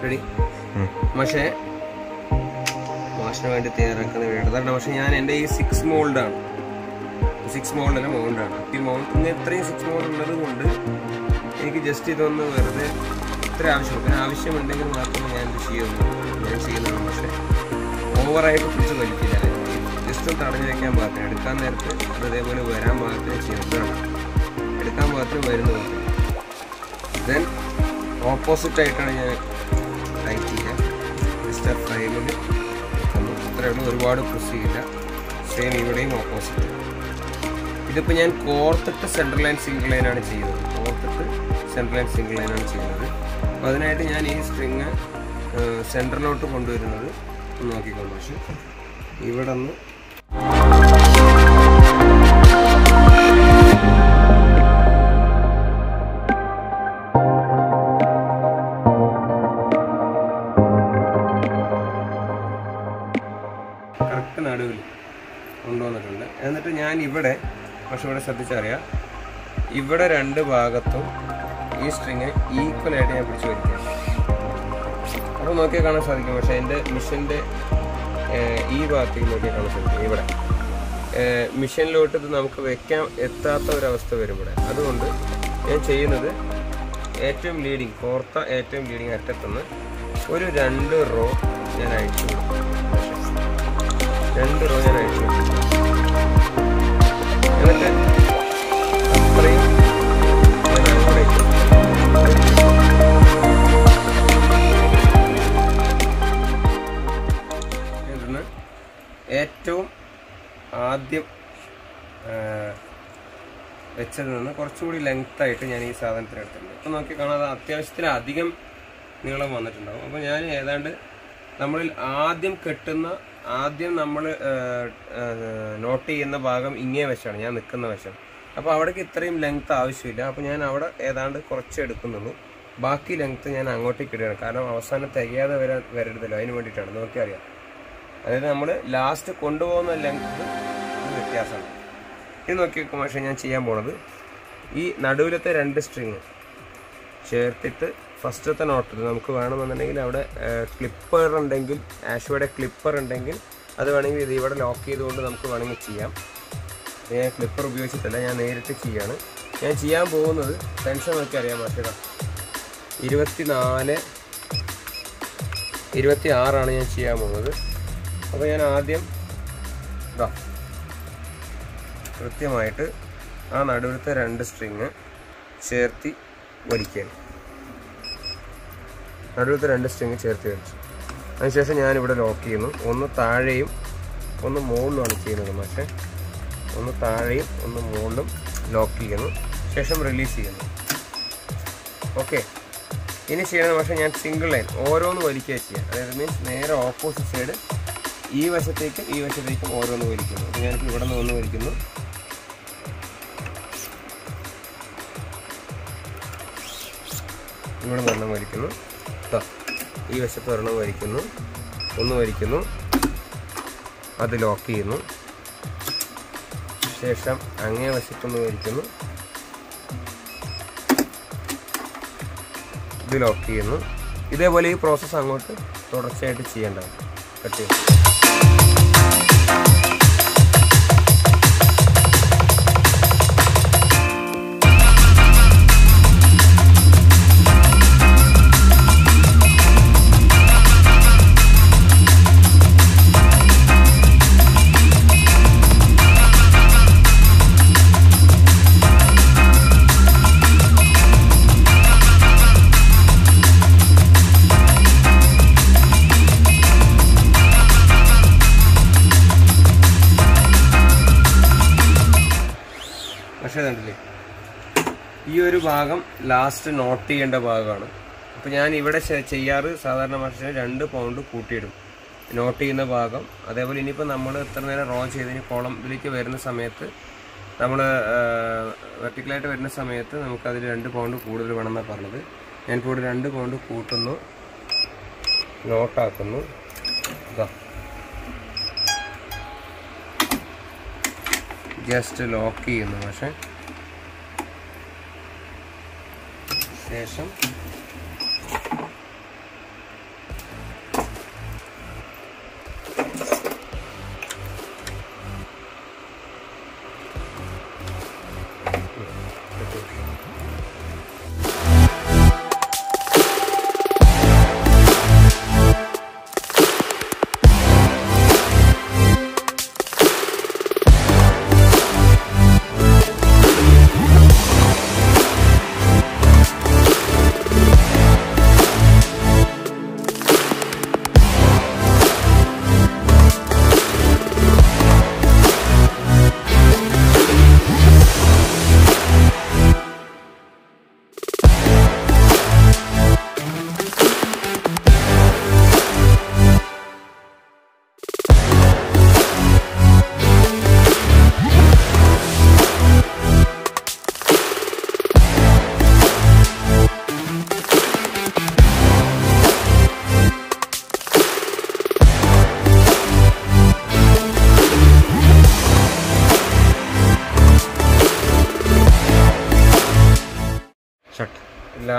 ready പക്ഷേ മാഷിന് വേണ്ടി തയ്യാറാക്കുന്ന വീട് അതാണ് പക്ഷെ ഞാൻ എൻ്റെ ഈ സിക്സ് മോൾഡാണ് സിക്സ് മോൾഡല്ല മൗണ്ടാണ് ഈ മൗണ്ട് ഇന്ന് ഇത്രയും സിക്സ് മോൾഡ് ഉള്ളത് കൊണ്ട് എനിക്ക് ജസ്റ്റ് ഇതൊന്ന് വെറുതെ ഇത്ര ആവശ്യമുണ്ട് പിന്നെ ആവശ്യമുണ്ടെങ്കിൽ മാത്രമേ ഞാൻ ഇത് ചെയ്യുള്ളൂ ഞാൻ ചെയ്യുന്നതാണ് പക്ഷേ ഓവറായിട്ട് പിടിച്ച് വലിക്കില്ല ജസ്റ്റ് ഒന്ന് തടഞ്ഞു വെക്കാൻ പാകത്തിന് എടുക്കാൻ നേരത്ത് അത് ഇതേപോലെ വരാൻ പാകത്തിന് ചെയ്യുന്നതാണ് എടുക്കാൻ പാകത്തിന് വരുന്ന പാകത്തിന് ദെൻ ഓപ്പോസിറ്റ് ആയിട്ടാണ് ഞാൻ ടൈറ്റ് ചെയ്യുക ജസ്റ്റ് ആ ഫ്രെയിമിൽ അത്രയേ ഉള്ളൂ ഒരുപാട് പ്രസ് ചെയ്യില്ല സെയിം ഇവിടെയും ഓപ്പോസിറ്റ് ഇതിപ്പോൾ ഞാൻ കോർത്തിട്ട് സെൻട്രൽ ലൈൻ സിംഗിൾ ലൈനാണ് ചെയ്യുന്നത് കോർത്തിട്ട് സെൻട്രൽ ലൈൻ സിംഗിൾ ലൈനാണ് ചെയ്യുന്നത് അപ്പോൾ അതിനായിട്ട് ഞാൻ ഈ സ്ട്രിങ് സെൻറ്ററിലോട്ട് കൊണ്ടുവരുന്നത് ഒന്ന് നോക്കിക്കൊണ്ട് പക്ഷേ ഇവിടെ നിന്ന് കറക്റ്റ് നടുവിൽ കൊണ്ടുവന്നിട്ടുണ്ട് എന്നിട്ട് ഞാൻ ഇവിടെ പക്ഷെ ഇവിടെ ശ്രദ്ധിച്ചറിയാം ഇവിടെ രണ്ട് ഭാഗത്തും ഈ സ്ട്രിങ് ഈക്വൽ ആയിട്ട് ഞാൻ പിടിച്ചു വരിക്കുക അവിടെ നോക്കിയാൽ കാണാൻ സാധിക്കും പക്ഷേ എൻ്റെ മിഷൻ്റെ ഈ ഭാഗത്തേക്ക് നോക്കിയാൽ കാണാൻ സാധിക്കും ഇവിടെ മിഷനിലോട്ട് ഇത് നമുക്ക് വെക്കാൻ എത്താത്ത ഒരവസ്ഥ വരും ഇവിടെ അതുകൊണ്ട് ഞാൻ ചെയ്യുന്നത് ഏറ്റവും ലീഡിങ് കോർത്ത ഏറ്റവും ലീഡിങ് അറ്റത്തുനിന്ന് ഒരു രണ്ട് റോ ഞാൻ അയച്ചു കൊടുക്കും രണ്ട് റോ ഞാൻ അയച്ചു കൊടുക്കും എന്നിട്ട് അത്രയും ഞാൻ അങ്ങോട്ടേക്ക് ഇതിന്ന് ഏറ്റവും ആദ്യം ആ, വെച്ചതിൽ നിന്ന് കുറച്ചുകൂടി ലെങ്ത് ആയിട്ട് ഞാൻ ഈ സാധനത്തിന് എടുത്തിട്ടുണ്ട് ഇപ്പം നോക്കി കാണാതെ അത്യാവശ്യത്തിന് അധികം നീളം വന്നിട്ടുണ്ടാവും അപ്പോൾ ഞാൻ ഏതാണ്ട് നമ്മളിൽ ആദ്യം കെട്ടുന്ന ആദ്യം നമ്മൾ നോട്ട് ചെയ്യുന്ന ഭാഗം ഇങ്ങേ വശമാണ് ഞാൻ നിൽക്കുന്ന വശം അപ്പോൾ അവിടേക്ക് ഇത്രയും ലെങ്ത് ആവശ്യമില്ല അപ്പോൾ ഞാൻ അവിടെ ഏതാണ്ട് കുറച്ച് എടുക്കുന്നുള്ളൂ ബാക്കി ലെങ്ത് ഞാൻ അങ്ങോട്ടേക്ക് ഇടുകയാണ് കാരണം അവസാനം തികയാതെ വരാൻ വരരുതല്ലോ അതിന് വേണ്ടിയിട്ടാണ് നോക്കി അറിയാം അതായത് നമ്മൾ ലാസ്റ്റ് കൊണ്ടുപോകുന്ന ലെങ്ത് വ്യത്യാസമാണ് ഇത് നോക്കി നോക്കുമ്പോൾ പക്ഷേ ഞാൻ ചെയ്യാൻ പോണത് ഈ നടുവിലത്തെ രണ്ട് സ്ട്രിങ് ചേർത്തിട്ട് ഫസ്റ്റത്തെ നോട്ടിൽ നമുക്ക് വേണമെന്നുണ്ടെങ്കിൽ അവിടെ ക്ലിപ്പർ ഉണ്ടെങ്കിൽ ആഷോയുടെ ക്ലിപ്പർ ഉണ്ടെങ്കിൽ അത് വേണമെങ്കിൽ ഇത് ഇവിടെ ലോക്ക് ചെയ്തുകൊണ്ട് നമുക്ക് വേണമെങ്കിൽ ചെയ്യാം ഇത് ഞാൻ ക്ലിപ്പർ ഉപയോഗിച്ചിട്ടല്ല ഞാൻ നേരിട്ട് ചെയ്യാണ് ഞാൻ ചെയ്യാൻ പോകുന്നത് ടെൻഷൻ നോക്കി അറിയാൻ പറ്റുക ഇരുപത്തിനാല് ഇരുപത്തി ആറാണ് ഞാൻ ചെയ്യാൻ പോകുന്നത് അപ്പോൾ ഞാൻ ആദ്യം ഇതാ കൃത്യമായിട്ട് ആ നടുവിലത്തെ രണ്ട് സ്ട്രിങ് ചേർത്തി വലിക്കുകയാണ് നടുവിലത്തെ രണ്ട് സ്ട്രിങ് ചേർത്ത് വലിച്ചു അതിനുശേഷം ഞാനിവിടെ ലോക്ക് ചെയ്യുന്നു ഒന്ന് താഴെയും ഒന്ന് മുകളിലുമാണ് ചെയ്യുന്നത് പക്ഷേ ഒന്ന് താഴെയും ഒന്ന് മുകളിലും ലോക്ക് ചെയ്യുന്നു ശേഷം റിലീസ് ചെയ്യുന്നു ഓക്കെ ഇനി ചെയ്യണത് പക്ഷേ ഞാൻ സിംഗിൾ ലൈൻ ഓരോന്ന് വലിക്കുക ചെയ്യാം അതായത് മീൻസ് നേരെ ഓപ്പോസിറ്റ് സൈഡ് ഈ വശത്തേക്കും ഈ വശത്തേക്കും ഓരോന്ന് വലിക്കുന്നു അപ്പോൾ ഞാനിപ്പോൾ ഇവിടെ നിന്ന് ഒന്ന് വലിക്കുന്നു ഇവിടെ നിന്ന് ഒരെണ്ണം വലിക്കുന്നു ദാ, ഈ വശത്ത് ഒരെണ്ണം വലിക്കുന്നു ഒന്ന് വലിക്കുന്നു അത് ലോക്ക് ചെയ്യുന്നു ശേഷം അങ്ങേ വശത്തൊന്ന് വലിക്കുന്നു ഇത് ലോക്ക് ചെയ്യുന്നു ഇതേപോലെ ഈ പ്രോസസ്സ് അങ്ങോട്ട് തുടർച്ചയായിട്ട് ചെയ്യേണ്ടതാണ് കട്ട് ചെയ്യും പക്ഷേ കണ്ടില്ലേ ഈ ഒരു ഭാഗം ലാസ്റ്റ് നോട്ട് ചെയ്യേണ്ട ഭാഗമാണ് അപ്പോൾ ഞാൻ ഇവിടെ ചെ- ചെയ്യാറ് സാധാരണ പക്ഷേ രണ്ട് പൗണ്ട് കൂട്ടിയിടും നോട്ട് ചെയ്യുന്ന ഭാഗം അതേപോലെ ഇനിയിപ്പോൾ നമ്മൾ ഇത്ര നേരം റോ ചെയ്തതിന് കോളം ഇതിലേക്ക് വരുന്ന സമയത്ത് നമ്മൾ വെർട്ടിക്കലായിട്ട് വരുന്ന സമയത്ത് നമുക്കതിൽ രണ്ട് പൗണ്ട് കൂടുതൽ വേണമെന്നാണ് പറഞ്ഞത് ഞാനിപ്പോൾ ഇവിടെ രണ്ട് പൗണ്ട് കൂട്ടുന്നു നോട്ടാക്കുന്നു ഇതാ ജസ്റ്റ് ലോക്ക് ചെയ്യുന്നു പക്ഷേ ശേഷം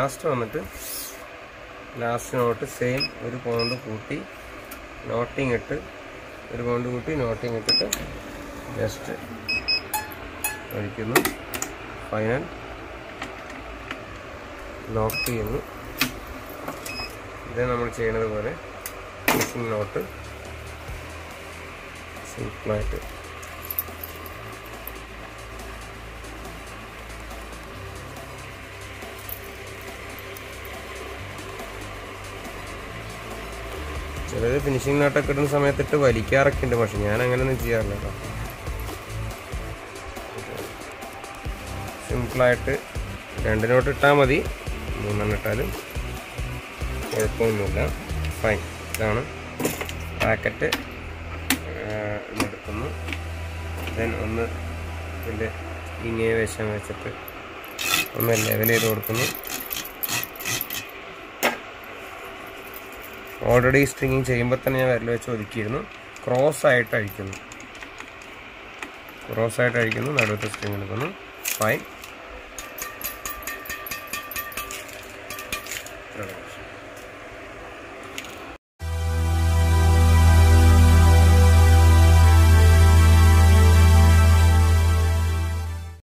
ലാസ്റ്റ് വന്നിട്ട് ലാസ്റ്റ് നോട്ട് സെയിം ഒരു പൗണ്ട് കൂട്ടി നോട്ടിങ് ഇട്ട് ഒരു പൗണ്ട് കൂട്ടി നോട്ടിങ് ഇട്ടിട്ട് ജസ്റ്റ് ഒഴിക്കുന്നു ഫൈനൽ ലോക്ക് ചെയ്യുന്നു ഇത് നമ്മൾ ചെയ്യുന്നത് പോലെ മിസ്സിംഗ് നോട്ട് സിമ്പിളായിട്ട് ചിലത് ഫിനിഷിംഗ് നോട്ടൊക്കെ ഇടുന്ന സമയത്തിട്ട് വലിക്കാറൊക്കെ ഉണ്ട് പക്ഷെ ഞാൻ അങ്ങനെയൊന്നും ചെയ്യാറില്ല കേട്ടോ സിമ്പിളായിട്ട് രണ്ട് നോട്ട് ഇട്ടാൽ മതി മൂന്നെണ്ണം ഇട്ടാലും കുഴപ്പമൊന്നുമില്ല ഫൈൻ ഇതാണ് പാക്കറ്റ് എടുക്കുന്നു ദെൻ ഒന്ന് ഇതിൻ്റെ ഇങ്ങേ വശം വെച്ചിട്ട് ഒന്ന് ലെവൽ ചെയ്ത് കൊടുക്കുന്നു ഓൾറെഡി സ്ട്രിങ്ങിങ് ചെയ്യുമ്പോൾ തന്നെ ഞാൻ വിരൽ വെച്ച് ഒതുക്കിയിരുന്നു ക്രോസ് ആയിട്ട് അഴിക്കുന്നു ക്രോസ് ആയിട്ട് അഴിക്കുന്നു നടുവത്തെ സ്ട്രിങ് എടുക്കുന്നു ഫൈൻ